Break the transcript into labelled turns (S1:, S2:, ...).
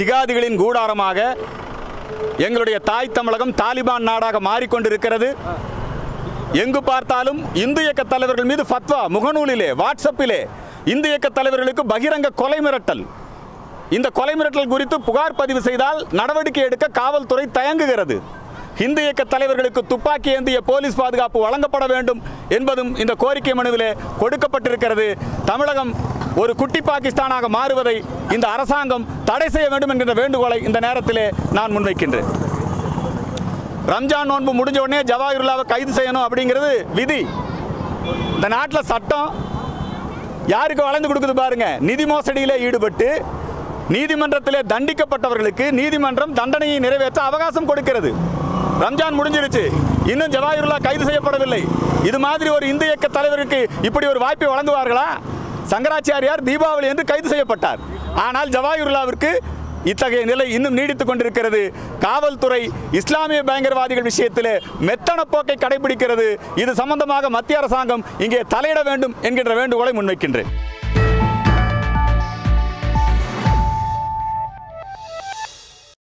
S1: ஜிகாதிகளின் கூடாரமாக எங்களுடைய தாய் தமிழகம் தாலிபான் நாடாக மாறிக்கொண்டிருக்கிறது எங்கு பார்த்தாலும் இந்து இயக்க தலைவர்கள் மீது ஃபத்வா முகநூலிலே வாட்ஸ்அப்பிலே இந்து இயக்க தலைவர்களுக்கு பகிரங்க கொலை மிரட்டல் இந்த கொலை மிரட்டல் குறித்து புகார் பதிவு செய்தால் நடவடிக்கை எடுக்க காவல்துறை தயங்குகிறது இந்து இயக்க தலைவர்களுக்கு துப்பாக்கி ஏந்திய போலீஸ் பாதுகாப்பு வழங்கப்பட வேண்டும் என்பதும் இந்த கோரிக்கை மனுவிலே கொடுக்கப்பட்டிருக்கிறது தமிழகம் ஒரு குட்டி பாகிஸ்தானாக மாறுவதை இந்த அரசாங்கம் தடை செய்ய வேண்டும் என்கின்ற வேண்டுகோளை இந்த நேரத்திலே நான் முன்வைக்கின்றேன் ரம்ஜான் நோன்பு முடிஞ்ச உடனே ஜவாஹிருல்லாவை கைது செய்யணும் அப்படிங்கிறது விதி இந்த நாட்டில் சட்டம் யாருக்கு வளர்ந்து கொடுக்குது பாருங்க நிதி மோசடியிலே ஈடுபட்டு நீதிமன்றத்திலே தண்டிக்கப்பட்டவர்களுக்கு நீதிமன்றம் தண்டனையை நிறைவேற்ற அவகாசம் கொடுக்கிறது ரம்ஜான் முடிஞ்சிருச்சு இன்னும் ஜவாஹிருல்லா கைது செய்யப்படவில்லை இது மாதிரி ஒரு இந்து இயக்க தலைவருக்கு இப்படி ஒரு வாய்ப்பை வழங்குவார்களா சங்கராச்சாரியார் தீபாவளி என்று கைது செய்யப்பட்டார் ஆனால் ஜவாஹிருல்லாவிற்கு இத்தகைய நிலை இன்னும் நீடித்துக் கொண்டிருக்கிறது காவல்துறை இஸ்லாமிய பயங்கரவாதிகள் விஷயத்திலே மெத்தன போக்கை கடைபிடிக்கிறது இது சம்பந்தமாக மத்திய அரசாங்கம் இங்கே தலையிட வேண்டும் என்கின்ற வேண்டுகோளை முன்வைக்கின்றேன்